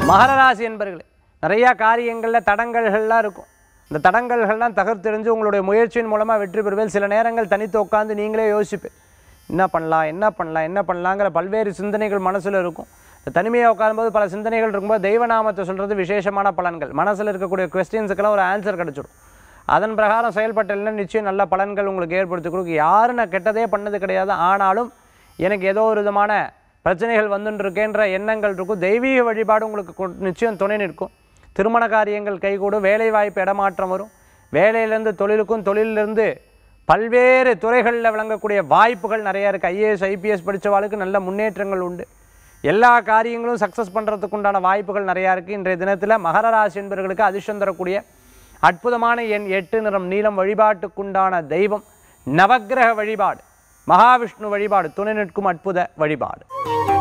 மகர ராசி என்பர்களே நிறையா காரியங்களில் தடங்கல்கள்லாம் இருக்கும் இந்த தடங்கல்கள்லாம் தகர்த்தெறிஞ்சு உங்களுடைய முயற்சியின் மூலமாக வெற்றி பெறுவேன் சில நேரங்கள் தனித்து உட்காந்து நீங்களே யோசிப்பேன் என்ன பண்ணலாம் என்ன பண்ணலாம் என்ன பண்ணலாங்கிற பல்வேறு சிந்தனைகள் மனசில் இருக்கும் இந்த தனிமையாக உட்காரும்போது பல சிந்தனைகள் இருக்கும்போது தெய்வநாமத்தை சொல்கிறது விசேஷமான பலன்கள் மனசில் இருக்கக்கூடிய கொஸ்டின்ஸுக்கெல்லாம் ஒரு ஆன்சர் கிடச்சிடும் அதன் பிரகாரம் செயல்பட்டேன்னா நிச்சயம் நல்ல பலன்கள் உங்களுக்கு ஏற்படுத்தி கொடுக்கும் யாரும் நான் கெட்டதே பண்ணது கிடையாது ஆனாலும் எனக்கு ஏதோ ஒரு விதமான பிரச்சனைகள் வந்துன்னு இருக்கேன்ற எண்ணங்கள் இருக்கும் தெய்வீக வழிபாடு உங்களுக்கு கொ- நிச்சயம் துணை நிற்கும் திருமண காரியங்கள் கைகூடும் வேலை வாய்ப்பு இடமாற்றம் வரும் வேலையிலேருந்து தொழிலுக்கும் தொழிலிருந்து பல்வேறு துறைகளில் விளங்கக்கூடிய வாய்ப்புகள் நிறைய இருக்குது ஐஏஎஸ் ஐபிஎஸ் படித்தவாளுக்கு நல்ல முன்னேற்றங்கள் உண்டு எல்லா காரியங்களும் சக்ஸஸ் பண்ணுறதுக்கு உண்டான வாய்ப்புகள் நிறையா இருக்குது இன்றைய தினத்தில் மகர ராசி என்பவர்களுக்கு அதிர்ஷ்டம் தரக்கூடிய அற்புதமான எண் எட்டு நிறம் நீலம் வழிபாட்டுக்குண்டான தெய்வம் நவக்கிரக வழிபாடு மகாவிஷ்ணு வழிபாடு துணை நிற்கும் அற்புத வழிபாடு